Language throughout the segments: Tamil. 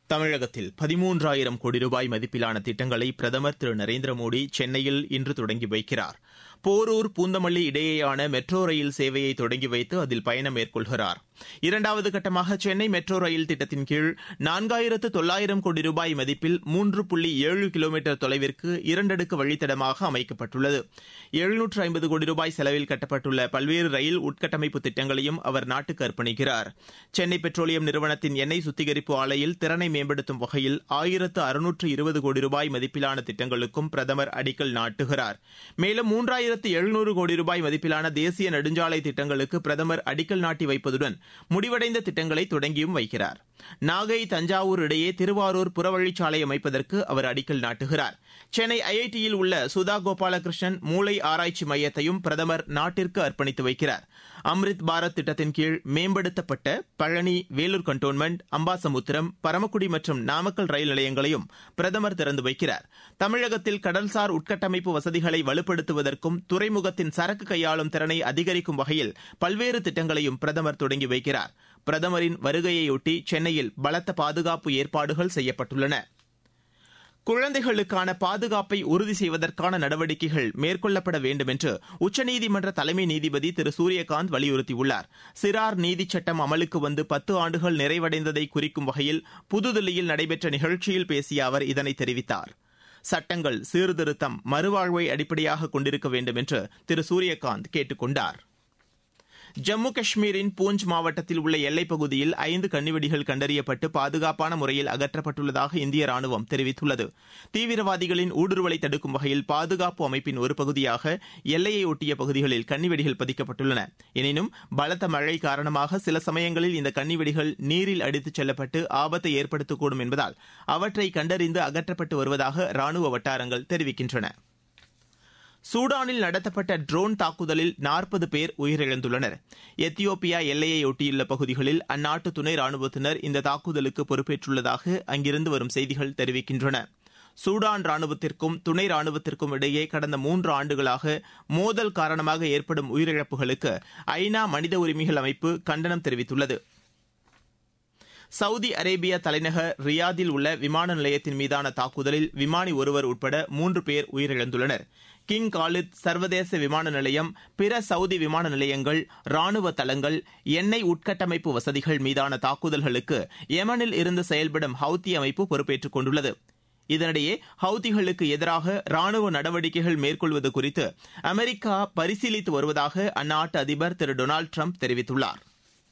தமிழகத்தில் பதிமூன்றாயிரம் கோடி ரூபாய் மதிப்பிலான திட்டங்களை பிரதமர் திரு நரேந்திர மோடி சென்னையில் இன்று தொடங்கி வைக்கிறார் போரூர் பூந்தமல்லி இடையேயான மெட்ரோ ரயில் சேவையை தொடங்கி வைத்து அதில் பயணம் மேற்கொள்கிறார் இரண்டாவது கட்டமாக சென்னை மெட்ரோ ரயில் திட்டத்தின் கீழ் நான்காயிரத்து தொள்ளாயிரம் கோடி ரூபாய் மதிப்பில் மூன்று புள்ளி ஏழு கிலோமீட்டர் தொலைவிற்கு இரண்டடுக்கு வழித்தடமாக அமைக்கப்பட்டுள்ளது எழுநூற்று ஐம்பது கோடி ரூபாய் செலவில் கட்டப்பட்டுள்ள பல்வேறு ரயில் உட்கட்டமைப்பு திட்டங்களையும் அவர் நாட்டுக்கு அர்ப்பணிக்கிறார் சென்னை பெட்ரோலியம் நிறுவனத்தின் எண்ணெய் சுத்திகரிப்பு ஆலையில் திறனை மேம்படுத்தும் வகையில் ஆயிரத்து அறுநூற்று இருபது கோடி ரூபாய் மதிப்பிலான திட்டங்களுக்கும் பிரதமர் அடிக்கல் நாட்டுகிறார் மேலும் மூன்றாயிரத்து எழுநூறு கோடி ரூபாய் மதிப்பிலான தேசிய நெடுஞ்சாலை திட்டங்களுக்கு பிரதமர் அடிக்கல் நாட்டி வைப்பதுடன் முடிவடைந்த திட்டங்களை தொடங்கியும் வைக்கிறார் நாகை தஞ்சாவூர் இடையே திருவாரூர் புறவழிச்சாலை அமைப்பதற்கு அவர் அடிக்கல் நாட்டுகிறார் சென்னை ஐஐடியில் உள்ள சுதா கோபாலகிருஷ்ணன் மூளை ஆராய்ச்சி மையத்தையும் பிரதமர் நாட்டிற்கு அர்ப்பணித்து வைக்கிறார் அம்ரித் பாரத் திட்டத்தின் கீழ் மேம்படுத்தப்பட்ட பழனி வேலூர் கண்டோன்மெண்ட் அம்பாசமுத்திரம் பரமக்குடி மற்றும் நாமக்கல் ரயில் நிலையங்களையும் பிரதமர் திறந்து வைக்கிறார் தமிழகத்தில் கடல்சார் உட்கட்டமைப்பு வசதிகளை வலுப்படுத்துவதற்கும் துறைமுகத்தின் சரக்கு கையாளும் திறனை அதிகரிக்கும் வகையில் பல்வேறு திட்டங்களையும் பிரதமர் தொடங்கி வைக்கிறார் பிரதமரின் வருகையையொட்டி சென்னையில் பலத்த பாதுகாப்பு ஏற்பாடுகள் செய்யப்பட்டுள்ளன குழந்தைகளுக்கான பாதுகாப்பை உறுதி செய்வதற்கான நடவடிக்கைகள் மேற்கொள்ளப்பட வேண்டும் என்று உச்சநீதிமன்ற தலைமை நீதிபதி திரு சூரியகாந்த் வலியுறுத்தியுள்ளார் சிறார் நீதிச் சட்டம் அமலுக்கு வந்து பத்து ஆண்டுகள் நிறைவடைந்ததை குறிக்கும் வகையில் புதுதில்லியில் நடைபெற்ற நிகழ்ச்சியில் பேசிய அவர் இதனை தெரிவித்தார் சட்டங்கள் சீர்திருத்தம் மறுவாழ்வை அடிப்படையாக கொண்டிருக்க வேண்டும் என்று திரு சூரியகாந்த் கேட்டுக் கொண்டார் ஜம்மு காஷ்மீரின் பூஞ்ச் மாவட்டத்தில் உள்ள எல்லைப் பகுதியில் ஐந்து கன்னிவெடிகள் கண்டறியப்பட்டு பாதுகாப்பான முறையில் அகற்றப்பட்டுள்ளதாக இந்திய ராணுவம் தெரிவித்துள்ளது தீவிரவாதிகளின் ஊடுருவலை தடுக்கும் வகையில் பாதுகாப்பு அமைப்பின் ஒரு பகுதியாக எல்லையை ஒட்டிய பகுதிகளில் கன்னிவெடிகள் பதிக்கப்பட்டுள்ளன எனினும் பலத்த மழை காரணமாக சில சமயங்களில் இந்த கன்னிவெடிகள் நீரில் அடித்துச் செல்லப்பட்டு ஆபத்தை ஏற்படுத்தக்கூடும் என்பதால் அவற்றை கண்டறிந்து அகற்றப்பட்டு வருவதாக ராணுவ வட்டாரங்கள் தெரிவிக்கின்றன சூடானில் நடத்தப்பட்ட ட்ரோன் தாக்குதலில் நாற்பது பேர் உயிரிழந்துள்ளனர் எத்தியோப்பியா எல்லையை ஒட்டியுள்ள பகுதிகளில் அந்நாட்டு துணை ராணுவத்தினர் இந்த தாக்குதலுக்கு பொறுப்பேற்றுள்ளதாக அங்கிருந்து வரும் செய்திகள் தெரிவிக்கின்றன சூடான் ராணுவத்திற்கும் துணை ராணுவத்திற்கும் இடையே கடந்த மூன்று ஆண்டுகளாக மோதல் காரணமாக ஏற்படும் உயிரிழப்புகளுக்கு ஐநா மனித உரிமைகள் அமைப்பு கண்டனம் தெரிவித்துள்ளது சவுதி அரேபியா தலைநகர் ரியாதில் உள்ள விமான நிலையத்தின் மீதான தாக்குதலில் விமானி ஒருவர் உட்பட மூன்று பேர் உயிரிழந்துள்ளனர் கிங் காலித் சர்வதேச விமான நிலையம் பிற சவுதி விமான நிலையங்கள் ராணுவ தளங்கள் எண்ணெய் உட்கட்டமைப்பு வசதிகள் மீதான தாக்குதல்களுக்கு யெமனில் இருந்து செயல்படும் ஹவுத்தி அமைப்பு பொறுப்பேற்றுக் கொண்டுள்ளது இதனிடையே ஹவுதிகளுக்கு எதிராக ராணுவ நடவடிக்கைகள் மேற்கொள்வது குறித்து அமெரிக்கா பரிசீலித்து வருவதாக அந்நாட்டு அதிபர் திரு டொனால்டு ட்ரம்ப் தெரிவித்துள்ளார்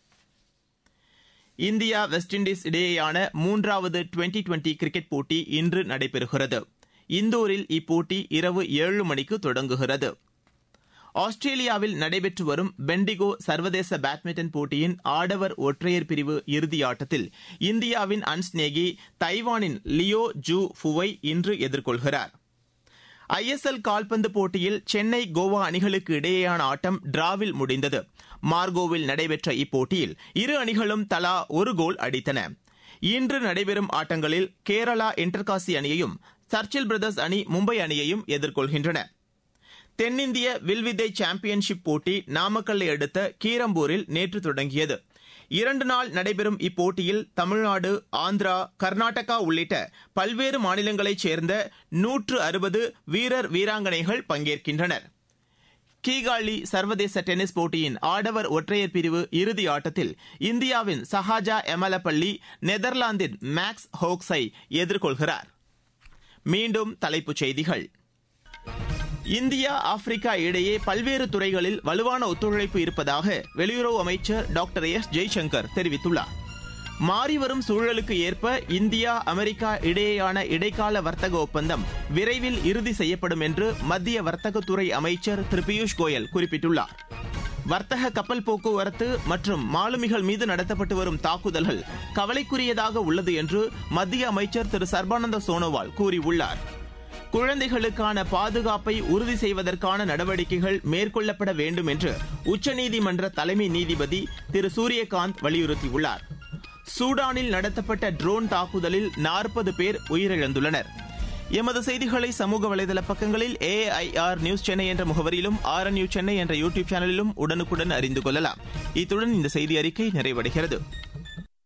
இந்தியா வெஸ்ட் இண்டீஸ் இடையேயான மூன்றாவது டுவெண்டி டுவெண்டி கிரிக்கெட் போட்டி இன்று நடைபெறுகிறது இந்தூரில் இப்போட்டி இரவு ஏழு மணிக்கு தொடங்குகிறது ஆஸ்திரேலியாவில் நடைபெற்று வரும் பெண்டிகோ சர்வதேச பேட்மிண்டன் போட்டியின் ஆடவர் ஒற்றையர் பிரிவு இறுதி ஆட்டத்தில் இந்தியாவின் அன்ஸ்நேகி தைவானின் லியோ ஜூ ஃபுவை இன்று எதிர்கொள்கிறார் ஐஎஸ்எல் கால்பந்து போட்டியில் சென்னை கோவா அணிகளுக்கு இடையேயான ஆட்டம் டிராவில் முடிந்தது மார்கோவில் நடைபெற்ற இப்போட்டியில் இரு அணிகளும் தலா ஒரு கோல் அடித்தன இன்று நடைபெறும் ஆட்டங்களில் கேரளா இன்டர்காசி அணியையும் சர்ச்சில் பிரதர்ஸ் அணி மும்பை அணியையும் எதிர்கொள்கின்றன தென்னிந்திய வில்வித்தை சாம்பியன்ஷிப் போட்டி நாமக்கல்லை அடுத்த கீரம்பூரில் நேற்று தொடங்கியது இரண்டு நாள் நடைபெறும் இப்போட்டியில் தமிழ்நாடு ஆந்திரா கர்நாடகா உள்ளிட்ட பல்வேறு மாநிலங்களைச் சேர்ந்த நூற்று அறுபது வீரர் வீராங்கனைகள் பங்கேற்கின்றனர் கீகாலி சர்வதேச டென்னிஸ் போட்டியின் ஆடவர் ஒற்றையர் பிரிவு இறுதி ஆட்டத்தில் இந்தியாவின் சஹாஜா எமலப்பள்ளி நெதர்லாந்தின் மேக்ஸ் ஹோக்ஸை எதிர்கொள்கிறார் மீண்டும் தலைப்புச் செய்திகள் இந்தியா ஆப்பிரிக்கா இடையே பல்வேறு துறைகளில் வலுவான ஒத்துழைப்பு இருப்பதாக வெளியுறவு அமைச்சர் டாக்டர் எஸ் ஜெய்சங்கர் தெரிவித்துள்ளார் மாறிவரும் சூழலுக்கு ஏற்ப இந்தியா அமெரிக்கா இடையேயான இடைக்கால வர்த்தக ஒப்பந்தம் விரைவில் இறுதி செய்யப்படும் என்று மத்திய வர்த்தகத்துறை அமைச்சர் திரு பியூஷ் கோயல் குறிப்பிட்டுள்ளார் வர்த்தக கப்பல் போக்குவரத்து மற்றும் மாலுமிகள் மீது நடத்தப்பட்டு வரும் தாக்குதல்கள் கவலைக்குரியதாக உள்ளது என்று மத்திய அமைச்சர் திரு சர்பானந்த சோனோவால் கூறியுள்ளார் குழந்தைகளுக்கான பாதுகாப்பை உறுதி செய்வதற்கான நடவடிக்கைகள் மேற்கொள்ளப்பட வேண்டும் என்று உச்சநீதிமன்ற தலைமை நீதிபதி திரு சூரியகாந்த் வலியுறுத்தியுள்ளார் சூடானில் நடத்தப்பட்ட ட்ரோன் தாக்குதலில் நாற்பது பேர் உயிரிழந்துள்ளனர் எமது செய்திகளை சமூக வலைதள பக்கங்களில் ஏஐஆர் நியூஸ் சென்னை என்ற முகவரியிலும் ஆர் நியூஸ் சென்னை என்ற யூடியூப் சேனலிலும் உடனுக்குடன் அறிந்து கொள்ளலாம் இத்துடன் இந்த செய்தி அறிக்கை நிறைவடைகிறது